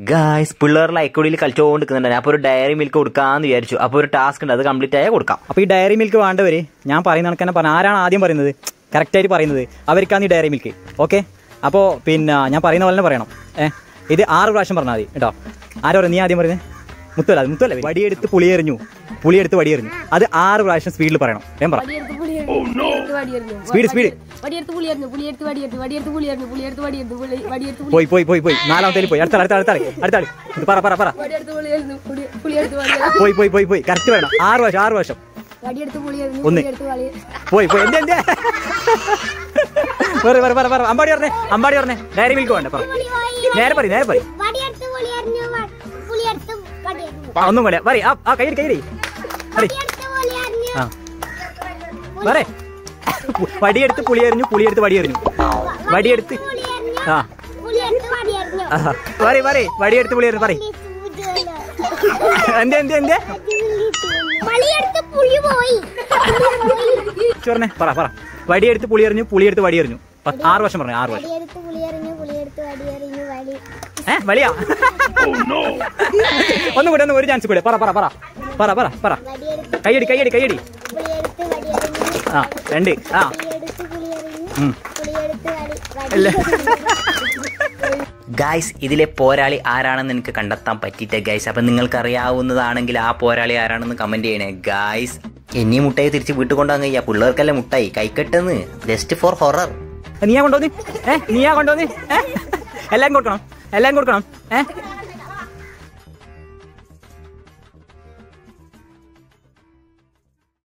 Guys പിള്ളേർ ലൈക്കോടിയിൽ കളിച്ചുകൊണ്ട് നിൽക്കുന്നുണ്ട് അപ്പോൾ ഒരു ഡയറി മിൽക്ക് കൊടുക്കാമെന്ന് വിചാരിച്ചു അപ്പോൾ ഒരു ടാസ്ക് ഉണ്ട് അത് കംപ്ലീറ്റ് ആയാൽ കൊടുക്കാം അപ്പോൾ ഈ ഡയറി മിൽക്ക് വേണ്ടവർ ഞാൻ പറയുന്ന കണക്ക് തന്നെ പറഞ്ഞ ആരാണ് ആദ്യം പറയുന്നത് കറക്റ്റായിട്ട് പറയുന്നത് അവർക്കാണ് ഈ ഡയറി മിൽക്ക് ഓക്കെ അപ്പോൾ പിന്നെ ഞാൻ പറയുന്ന പോലെ തന്നെ പറയണം ഏ ഇത് ആറ് പ്രാവശ്യം പറഞ്ഞാൽ മതി കേട്ടോ ആരോ പറയും നീ ആദ്യം പറയുന്നത് മുത്തല്ല മുത്തല്ല വടിയെടുത്ത് പുളിയെറിഞ്ഞു പുളിയെടുത്ത് വടിയെറിഞ്ഞു അത് ആറ് പ്രാവശ്യം സ്പീഡിൽ പറയണം ഞാൻ പറ വടിയെടുത്ത് പുളിയെറിഞ്ഞു പുളിയെടുത്ത് വടിയെറിഞ്ഞു സ്പീഡ് സ്പീഡ് വടിയെടുത്ത് പുളിയെറിഞ്ഞു പുളിയെടുത്ത് വടിയെടുത്ത് വടിയെടുത്ത് പുളിയെറിഞ്ഞു പുളിയെടുത്ത് വടിയെടുത്ത് പുളി വടിയെടുത്ത് പുളി പോയി പോയി പോയി പോയി നാലാമത്തേൽ പോയി അടുത്ത അടുത്ത അടുത്ത അടുത്ത ആള്. ഇത് പറ പറ പറ വടിയെടുത്ത് പുളിയെറിഞ്ഞു പുളി പുളിയെടുത്ത് വടിയെറിഞ്ഞു പോയി പോയി പോയി പോയി കറക്റ്റ് പറയണം ആറ് വർഷം ആറ് വർഷം വടിയെടുത്ത് പുളിയെറിഞ്ഞു ഒന്ന്. പുളിയെടുത്ത് വളി പോയി പോയി എന്റെ എന്റെ പറ പറ പറ പറ അമ്പാടി പറഞ്ഞേ അമ്പാടി പറഞ്ഞേ ഡയറി മിൽക്ക് വേണ്ട പറ നേരെ പറ നേരെ പറ വടിയെടുത്ത് പുളിയറിഞ്ഞു പുളിയെടുത്ത് വടിയെറിഞ്ഞു ആ ഒന്നും കൂടെ പറ ആ ആ കൈ കൈ പറ വടിയെടുത്ത് പുളിയറിഞ്ഞു ആ പറേ വടിയെടുത്ത് പുളിയെറിഞ്ഞു പുളിയെടുത്ത് വടിയെറിഞ്ഞു വടിയെടുത്ത് പുളിയറിഞ്ഞു ആ പുളിയെടുത്ത് വടിയെറിഞ്ഞു ആ. പറ പറ വടിയെടുത്ത് പുളിയെറിഞ്ഞു പറ എന്തേ എന്തേ എന്തേ വളിയെടുത്ത് പുളി പോയി പറഞ്ഞേ പറ പറ വടിയെടുത്ത് പുളിയെറിഞ്ഞു പുളിയെടുത്ത് വടിയെറിഞ്ഞു പ- ആറ് വർഷം പറഞ്ഞു ആറ് വർഷം വടിയെടുത്ത് പുളിയറിഞ്ഞു പുളിയെടുത്ത് വടിയെറിഞ്ഞു വടി ഏ വലിയ ഒന്നും കൂടെ ഒന്ന് ഒരു ചാൻസ് കൂടെ പറ പറ പറ പറ പറ പറ വടിയെടുത്ത് കൈയടി കൈയടി കൈയടി പുളിയെടുത്ത് വടിയെറിഞ്ഞു ആ രണ്ട് ആ പുളിയെടുത്ത് പുളിയറിഞ്ഞു ഉം. പുളിയെടുത്ത് വടി അല്ല ഗായ്സ് ഇതിലെ പോരാളി ആരാണെന്ന് എനിക്ക് കണ്ടെത്താൻ പറ്റിയിട്ടേ ഗൈസ് അപ്പം നിങ്ങൾക്ക് അറിയാവുന്നതാണെങ്കിൽ ആ പോരാളി ആരാണെന്ന് കമന്റ് ചെയ്യണേ ഗായ്സ് എന്നീ മുട്ടായി തിരിച്ച് വീട്ടിൽ കൊണ്ടുപോകാൻ കഴിയാ പിള്ളേർക്കല്ലേ മുട്ടായി കൈക്കെട്ടെന്ന് ജസ്റ്റ് ഫോർ ഹൊറർ നീയാ കൊണ്ടുവന്ന് ഏ നീയാ കൊണ്ടുവന്ന് ഏ എല്ലാം കൊടുക്കണം എല്ലാം കൊടുക്കണം ഏ